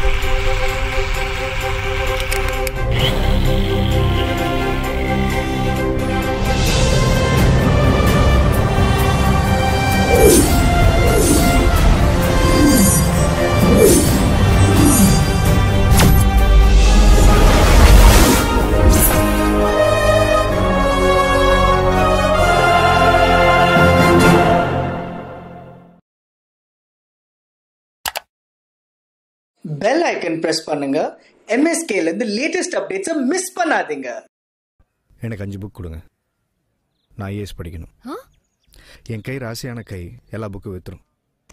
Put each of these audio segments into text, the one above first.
Bell icon press பண்ணுங்க MSK ல இருந்து லேட்டஸ்ட் அப்டேட்ஸை மிஸ் பண்ணாதீங்க எனக்கு அஞ்சு புக் கொடுங்க நான் ஐஏஎஸ் படிக்கணும் ஆ? என் கை ராசியான கை எல்லா புக்கும் வித்துரும்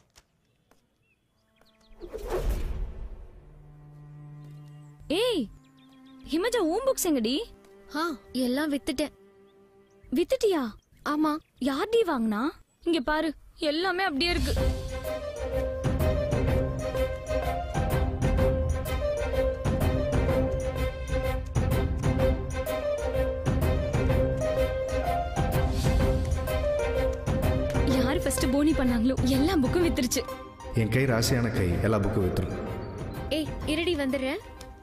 ஏய் ஹிமஜா உன் புக்ஸ் எங்கடி ஆ எல்லாம் வித்துட்டேன் வித்துட்டியா ஆமா யார்டி வாங்கினா இங்க பாரு எல்லாமே அப்படியே இருக்கு யாரு ஃபர்ஸ்ட் போனி பண்ணாங்களோ எல்லா புக்கும் வித்துருச்சு என் கை ராசியான கை எல்லா புக்கும் வித்துரும் ஏய் இருடி வந்துடுறேன்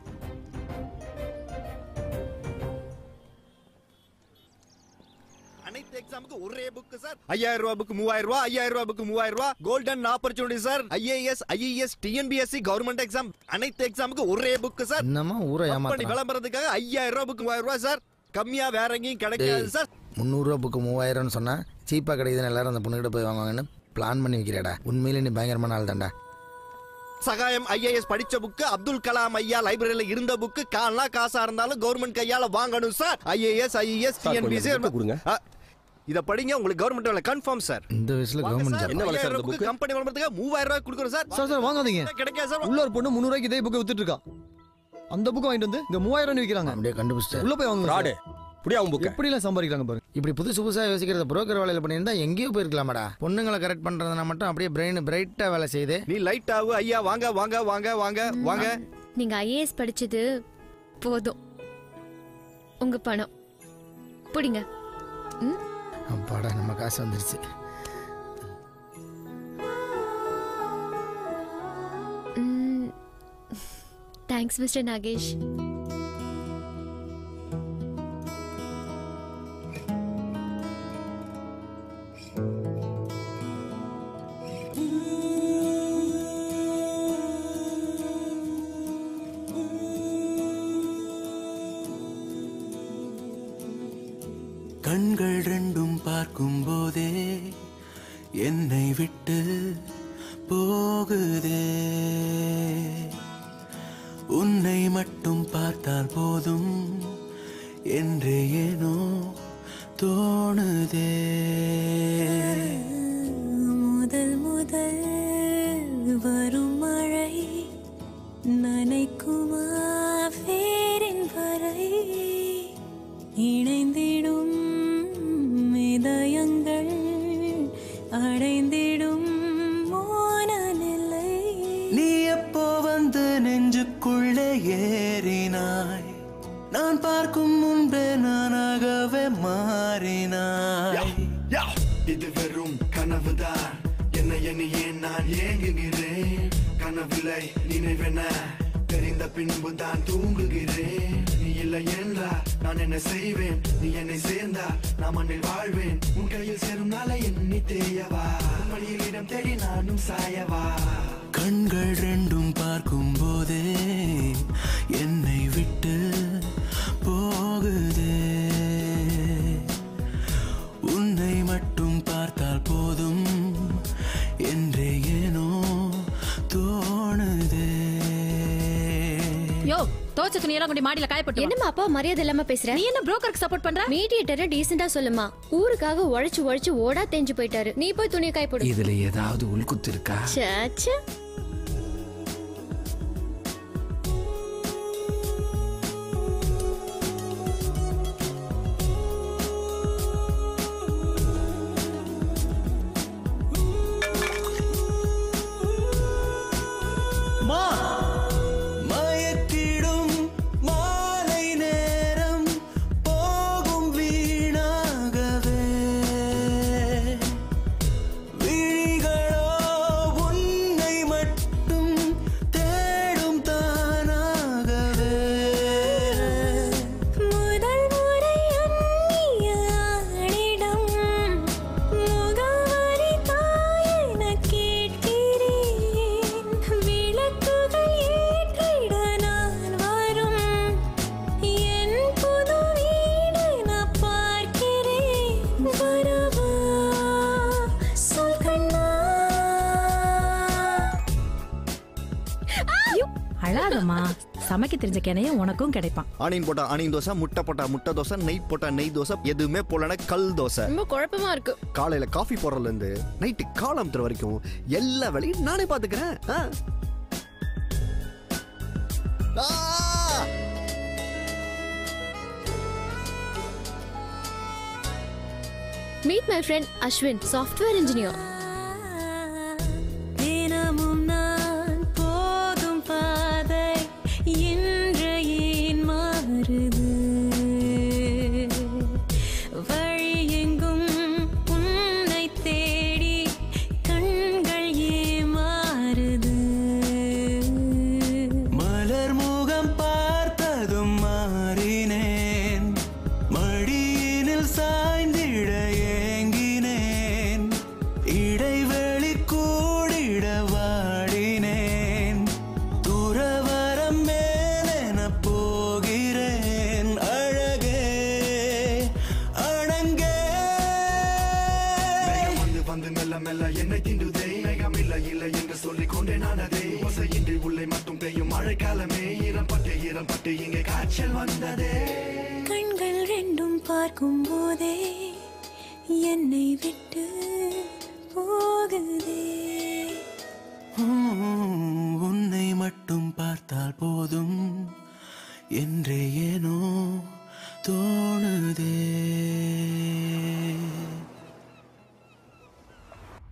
அனைத்து எக்ஸாமுக்கு ஒரே புக் சார் ஐயாயிரம் ரூபாய் புக் மூவாயிரம் ரூபாய் ஐயாயிரம் ரூபாய் புக் மூவாயிரம் ரூபாய் golden opportunity sir IAS IES TNPSC government exam அனைத்து எக்ஸாமுக்கு ஒரே புக் சார் என்னமா ஊரை கம்பெனி ஏமாத்தலாம் விளம்பரத்துக்காக ஐயாயிரம் ரூபாய் புக் மூவாயிரம் ரூபாய் சார் கம்மியா வேற எங்கேயும் கிடைக்காது சார் முந்நூறுரூவா புக்கு மூவாயிரம்னு சொன்னா சீப்பாக கிடைக்குதுன்னு எல்லாரும் அந்த பொண்ணுகிட்ட போய் வாங்குவாங்கன்னு பிளான் பண்ணி வைக்கிறேடா உண்மையிலே நீ பயங்கரமான ஆள் தான்டா சகாயம் ஐஏஎஸ் படிச்ச புக்கு அப்துல் கலாம் ஐயா லைப்ரரியில இருந்த புக்கு காலா காசா இருந்தாலும் கவர்மெண்ட் கையால வாங்கணும் சார் ஐஏஎஸ் ஐஇஎஸ் டிஎன்பிஎஸ்சி கொடுங்க இத படிங்க உங்களுக்கு கவர்மெண்ட் வேலை கன்ஃபார்ம் சார் இந்த வயசுல கவர்மெண்ட் ஜாப் என்ன வேலை சார் இந்த book? கம்பெனி விளம்பரத்துக்காக மூவாயிரம் ரூபாய் கொடுக்குறோம் சார் சார் சார் வாங்காதீங்க கிடைக்காது சார் உள்ள ஒரு பொண்ணு முந்நூறுவாய்க்கு இதே புக்கை வித்துட்டு இருக்கா அந்த புக்கு வாங்கிட்டு வந்து இங்க மூவாயிரம் விற்கிறாங்க அப்படியே கண்டுபிடிச்சிட்டேன் உள்ள போய் வாங்க ஃப்ராடு புடியா உன் புக்க எப்படி எல்லாம் சம்பாதிக்கிறாங்க பாருங்க இப்படி புதுசு புதுசாக யோசிக்கிறத புரோக்கர் வேலையில் பண்ணியிருந்தா எங்கேயோ போயிருக்கலாமாடா பொண்ணுங்களை கரெக்ட் பண்ணுறதுனா மட்டும் அப்படியே பிரெயின் பிரைட்டாக வேலை செய்யுது நீ லைட் ஆகு ஐயா வாங்க வாங்க வாங்க வாங்க வாங்க நீங்க ஐஏஎஸ் படிச்சது போதும் உங்க பணம் புடிங்க ம் அப்பாடா நம்ம காசு வந்துருச்சு தேங்க்ஸ் மிஸ்டர் நாகேஷ் கண்கள் ரெண்டும் பார்க்கும் போதே என்னை விட்டு போகுதே உன்னை மட்டும் பார்த்தால் போதும் என்றே ஏனோ தோணுதே முதல் முதல் வரும் மழை நனைக்குமா வேரின் வரை இணைந்திடும் இதயங்கள் அடைந்திடும் மோன நிலை நீ எப்போ வந்து நெஞ்சுக்குள்ளே ஏறினாய் நான் பார்க்கும் முன்பே நானாகவே மாறினாய் இது வெறும் கனவுதான் என்னை எண்ணியே நான் ஏங்குகிறேன் கனவில்லை நினைவென தெரிந்த பின்பு தான் தூங்குகிறேன் நீ இல்லை என்றால் நான் என்ன செய்வேன் நீ என்னை சேர்ந்தா நான் மண்ணில் வாழ்வேன் உன் கையில் சேரும் நாளை எண்ணி தேயவா உன் வழியில் இடம் தேடி நானும் சாயவா கண்கள் ரெண்டும் பார்க்கும் போதே என்னை விட்டு போகுதே உன்னை மட்டும் பார்த்தால் போதும் என்றே ஏனோ தோணுதே யோ தோச்ச துணியெல்லாம் கொண்டு மாடியில காயப்பட்டு வா. என்னம்மா அப்பா மரியாதை இல்லாம பேசுற நீ என்ன புரோக்கருக்கு சப்போர்ட் பண்ற மீடியேட்டரை டீசெண்டா சொல்லுமா ஊருக்காக உழைச்சு உழைச்சு ஓடா தேஞ்சு போயிட்டாரு நீ போய் துணியை காய போடு இதுல ஏதாவது உள்குத்து இருக்கா ச்சே மயக்கிடும் மாலை நேரம் போகும் வீணாகவே விழிகளோ உன்னை ஐயோ அழாதம்மா சமைக்க தெரிஞ்ச கிணைய உனக்கும் கிடைப்பான் ஆனியன் போட்டா ஆனியன் தோசை முட்டை போட்டா முட்டை தோசை நெய் போட்டா நெய் தோசை எதுவுமே போலனா கல் தோசை ரொம்ப குழப்பமா இருக்கு காலையில காஃபி போடுறதுல இருந்து நைட்டு காலம் தர வரைக்கும் எல்லா வேலையும் நானே பாத்துக்கிறேன் ஆ. ஆ! Meet my friend Ashwin software engineer தினமும் நான் போகும் பாதை இன்று ஏன் மாறுது வழி எங்கும் உன்னை தேடி கண்கள் ஏமாறுது மலர் முகம் பார்த்ததும் மாறினேன் மடியினில் சாய்ந்திட ஏங்கினேன் இடைவெளி கூடிட வாடினேன் துறவரம் மேலென போகிறேன் அழகே அணங்கே மேகம் வந்து வந்து மெல்ல மெல்ல என்னை திண்டுதே மேகம் இல்லை இல்லை என்று சொல்லிக் கொண்டே நானதே ஓசையின்றி உள்ளே மட்டும் பெய்யும் மழைக்காலமே ஈரம் பட்டு ஈரம் பட்டு இங்கே காய்ச்சல் வந்ததே கண்கள் ரெண்டும் பார்க்கும் போதே என்னை விட்டு போகுதே உம், உன்னை மட்டும் பார்த்தால் போதும் என்றே ஏனோ தோணுதே